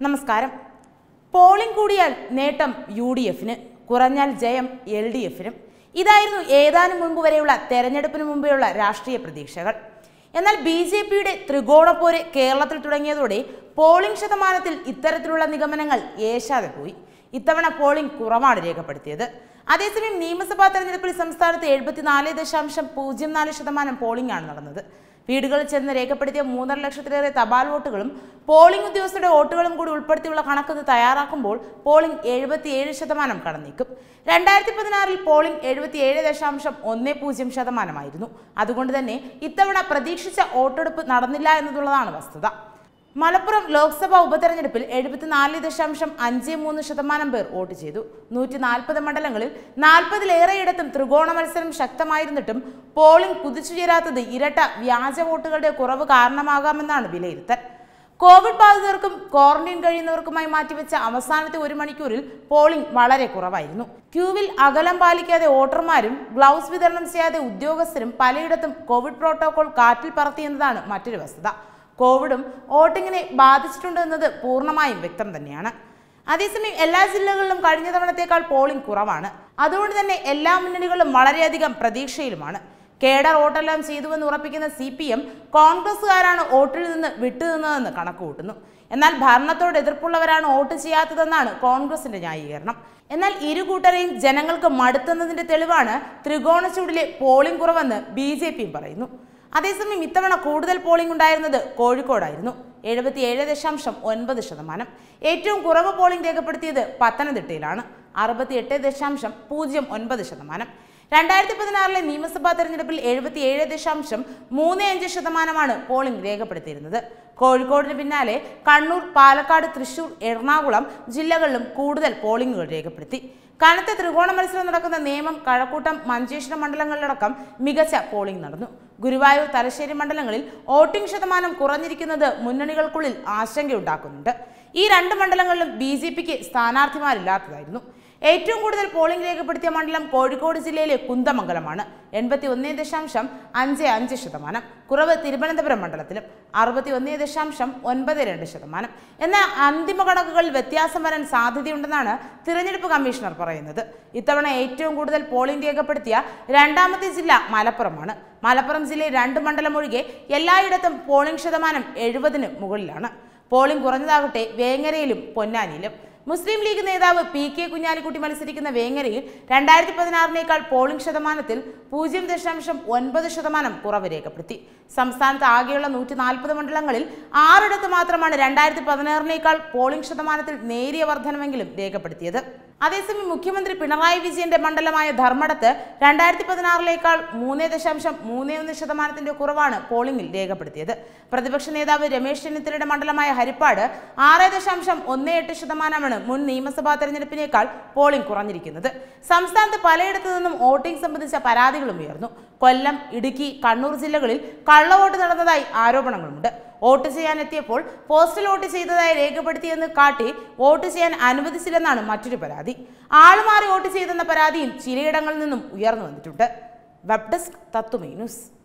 നമസ്കാരം പോളിംഗ് കൂടിയാൽ നേട്ടം യു ഡി എഫിന് കുറഞ്ഞാൽ ജയം എൽ ഡി എഫിനും ഇതായിരുന്നു ഏതാനും മുൻപ് വരെയുള്ള തെരഞ്ഞെടുപ്പിന് മുമ്പെയുള്ള രാഷ്ട്രീയ പ്രതീക്ഷകൾ എന്നാൽ ബി ജെ പിയുടെ ത്രികോണപ്പോര് കേരളത്തിൽ തുടങ്ങിയതോടെ പോളിംഗ് ശതമാനത്തിൽ ഇത്തരത്തിലുള്ള നിഗമനങ്ങൾ ഏശാതെ പോയി ഇത്തവണ പോളിംഗ് കുറവാണ് രേഖപ്പെടുത്തിയത് അതേസമയം നിയമസഭാ തെരഞ്ഞെടുപ്പിൽ സംസ്ഥാനത്ത് എഴുപത്തിനാല് ദശാംശം പൂജ്യം നാല് ശതമാനം പോളിംഗ് ആണ് നടന്നത് വീടുകളിൽ ചെന്ന് രേഖപ്പെടുത്തിയ മൂന്നര ലക്ഷത്തിലേറെ തപാൽ വോട്ടുകളും പോളിംഗ് ഉദ്യോഗസ്ഥരുടെ വോട്ടുകളും കൂടി ഉൾപ്പെടുത്തിയുള്ള കണക്ക് തയ്യാറാക്കുമ്പോൾ പോളിംഗ് എഴുപത്തിയേഴ് ശതമാനം കടന്നേക്കും രണ്ടായിരത്തി പതിനാറിൽ പോളിംഗ് എഴുപത്തിയേഴ് ദശാംശം ഒന്ന് പൂജ്യം ശതമാനമായിരുന്നു അതുകൊണ്ട് തന്നെ ഇത്തവണ പ്രതീക്ഷിച്ച വോട്ടെടുപ്പ് നടന്നില്ല എന്നതുള്ളതാണ് വസ്തുത മലപ്പുറം ലോക്സഭാ ഉപതെരഞ്ഞെടുപ്പിൽ എഴുപത്തിനാല് ദശാംശം അഞ്ച് മൂന്ന് ശതമാനം പേർ വോട്ട് ചെയ്തു നൂറ്റി നാൽപ്പത് മണ്ഡലങ്ങളിൽ നാൽപ്പതിലേറെയിടത്തും ത്രികോണ മത്സരം ശക്തമായിരുന്നിട്ടും പോളിംഗ് കുതിച്ചുയരാത്തത് ഇരട്ട വ്യാജ വോട്ടുകളുടെ കുറവ് കാരണമാകാമെന്നാണ് വിലയിരുത്തൽ കോവിഡ് ബാധിതർക്കും ക്വാറന്റൈൻ കഴിയുന്നവർക്കുമായി മാറ്റിവെച്ച അവസാനത്തെ ഒരു മണിക്കൂറിൽ പോളിംഗ് വളരെ കുറവായിരുന്നു ക്യൂവിൽ അകലം പാലിക്കാതെ വോട്ടർമാരും ഗ്ലൗസ് വിതരണം ചെയ്യാതെ ഉദ്യോഗസ്ഥരും പലയിടത്തും കോവിഡ് പ്രോട്ടോകോൾ കാറ്റിൽ പറത്തിയെന്നതാണ് മറ്റൊരു വസ്തുത കോവിഡും വോട്ടിങ്ങിനെ ബാധിച്ചിട്ടുണ്ട് എന്നത് പൂർണ്ണമായും വ്യക്തം തന്നെയാണ് അതേസമയം എല്ലാ ജില്ലകളിലും കഴിഞ്ഞ തവണത്തേക്കാൾ പോളിംഗ് കുറവാണ് അതുകൊണ്ട് തന്നെ എല്ലാ മുന്നണികളും വളരെയധികം പ്രതീക്ഷയിലുമാണ് കേഡർ വോട്ടെല്ലാം ചെയ്തുവെന്ന് ഉറപ്പിക്കുന്ന സി പി എം കോൺഗ്രസുകാരാണ് വോട്ടിൽ നിന്ന് വിട്ടുനിന്നതെന്ന് കണക്കുകൂട്ടുന്നു എന്നാൽ ഭരണത്തോട് എതിർപ്പുള്ളവരാണ് വോട്ട് ചെയ്യാത്തതെന്നാണ് കോൺഗ്രസിന്റെ ന്യായീകരണം എന്നാൽ ഇരു കൂട്ടരെയും ജനങ്ങൾക്ക് മടുത്തുന്നതിന്റെ തെളിവാണ് ത്രികോണച്ചൂടിലെ പോളിംഗ് കുറവെന്ന് ബി ജെ പിയും പറയുന്നു അതേസമയം ഇത്തവണ കൂടുതൽ പോളിംഗ് ഉണ്ടായിരുന്നത് കോഴിക്കോടായിരുന്നു എഴുപത്തിയേഴ് ദശാംശം ഒൻപത് ശതമാനം ഏറ്റവും കുറവ് പോളിംഗ് രേഖപ്പെടുത്തിയത് പത്തനംതിട്ടയിലാണ് അറുപത്തിയെട്ട് ദശാംശം പൂജ്യം ഒൻപത് ശതമാനം രണ്ടായിരത്തി പതിനാറിലെ നിയമസഭാ തെരഞ്ഞെടുപ്പിൽ എഴുപത്തിയേഴ് ദശാംശം മൂന്ന് അഞ്ച് ശതമാനമാണ് പോളിംഗ് രേഖപ്പെടുത്തിയിരുന്നത് കോഴിക്കോടിന് പിന്നാലെ കണ്ണൂർ പാലക്കാട് തൃശൂർ എറണാകുളം ജില്ലകളിലും കൂടുതൽ പോളിംഗുകൾ രേഖപ്പെടുത്തി കനത്ത ത്രികോണ മത്സരം നടക്കുന്ന നേമം കഴക്കൂട്ടം മഞ്ചേശ്വരം മണ്ഡലങ്ങളിലടക്കം മികച്ച പോളിംഗ് നടന്നു ഗുരുവായൂർ തലശ്ശേരി മണ്ഡലങ്ങളിൽ വോട്ടിംഗ് ശതമാനം കുറഞ്ഞിരിക്കുന്നത് മുന്നണികൾക്കുള്ളിൽ ആശങ്കയുണ്ടാക്കുന്നുണ്ട് ഈ രണ്ട് മണ്ഡലങ്ങളിലും ബി ജെ പിക്ക് സ്ഥാനാർത്ഥിമാരില്ലാത്തതായിരുന്നു ഏറ്റവും കൂടുതൽ പോളിംഗ് രേഖപ്പെടുത്തിയ മണ്ഡലം കോഴിക്കോട് ജില്ലയിലെ കുന്തമംഗലമാണ് എൺപത്തി ഒന്ന് ദശാംശം അഞ്ച് അഞ്ച് ശതമാനം കുറവ് തിരുവനന്തപുരം മണ്ഡലത്തിലും അറുപത്തി ഒന്ന് ദശാംശം ഒൻപത് രണ്ട് ശതമാനം എന്നാൽ അന്തിമ കണക്കുകളിൽ വ്യത്യാസം വരാൻ സാധ്യതയുണ്ടെന്നാണ് തിരഞ്ഞെടുപ്പ് കമ്മീഷണർ പറയുന്നത് ഇത്തവണ ഏറ്റവും കൂടുതൽ പോളിംഗ് രേഖപ്പെടുത്തിയ രണ്ടാമത്തെ ജില്ല മലപ്പുറമാണ് മലപ്പുറം ജില്ലയിൽ രണ്ട് മണ്ഡലം ഒഴികെ എല്ലായിടത്തും പോളിംഗ് ശതമാനം എഴുപതിന് മുകളിലാണ് പോളിംഗ് കുറഞ്ഞതാകട്ടെ വേങ്ങരയിലും പൊന്നാനിയിലും മുസ്ലിം ലീഗ് നേതാവ് പി കെ കുഞ്ഞാലിക്കുട്ടി മത്സരിക്കുന്ന വേങ്ങരയിൽ രണ്ടായിരത്തി പതിനാറിനേക്കാൾ പോളിംഗ് ശതമാനത്തിൽ പൂജ്യം ദശാംശം ഒൻപത് ശതമാനം കുറവ് രേഖപ്പെടുത്തി സംസ്ഥാനത്ത് ആകെയുള്ള നൂറ്റി നാൽപ്പത് മണ്ഡലങ്ങളിൽ ആറിടത്ത് മാത്രമാണ് രണ്ടായിരത്തി പതിനാറിനേക്കാൾ പോളിംഗ് ശതമാനത്തിൽ നേരിയ വർധനമെങ്കിലും രേഖപ്പെടുത്തിയത് അതേസമയം മുഖ്യമന്ത്രി പിണറായി വിജയന്റെ മണ്ഡലമായ ധർമ്മടത്ത് രണ്ടായിരത്തി പതിനാറിലേക്കാൾ മൂന്ന് ദശാംശം മൂന്ന് ഒന്ന് ശതമാനത്തിന്റെ കുറവാണ് പോളിംഗിൽ രേഖപ്പെടുത്തിയത് പ്രതിപക്ഷ നേതാവ് രമേശ് ചെന്നിത്തലയുടെ മണ്ഡലമായ ഹരിപ്പാട് ആറ് ദശാംശം ഒന്ന് എട്ട് ശതമാനമാണ് മുൻ നിയമസഭാ തെരഞ്ഞെടുപ്പിനേക്കാൾ പോളിംഗ് കുറഞ്ഞിരിക്കുന്നത് സംസ്ഥാനത്ത് പലയിടത്തു നിന്നും വോട്ടിംഗ് സംബന്ധിച്ച പരാതികളും ഉയർന്നു കൊല്ലം ഇടുക്കി കണ്ണൂർ ജില്ലകളിൽ കള്ളവോട്ട് നടന്നതായി ആരോപണങ്ങളുണ്ട് വോട്ട് ചെയ്യാൻ എത്തിയപ്പോൾ പോസ്റ്റൽ വോട്ട് ചെയ്തതായി രേഖപ്പെടുത്തിയെന്ന് കാട്ടി വോട്ട് ചെയ്യാൻ അനുവദിച്ചില്ലെന്നാണ് മറ്റൊരു പരാതി ആളുമാറി വോട്ട് ചെയ്തെന്ന പരാതിയും ചിലയിടങ്ങളിൽ നിന്നും ഉയർന്നു വന്നിട്ടുണ്ട് വെബ് ഡെസ്ക് തത്തുമൈ ന്യൂസ്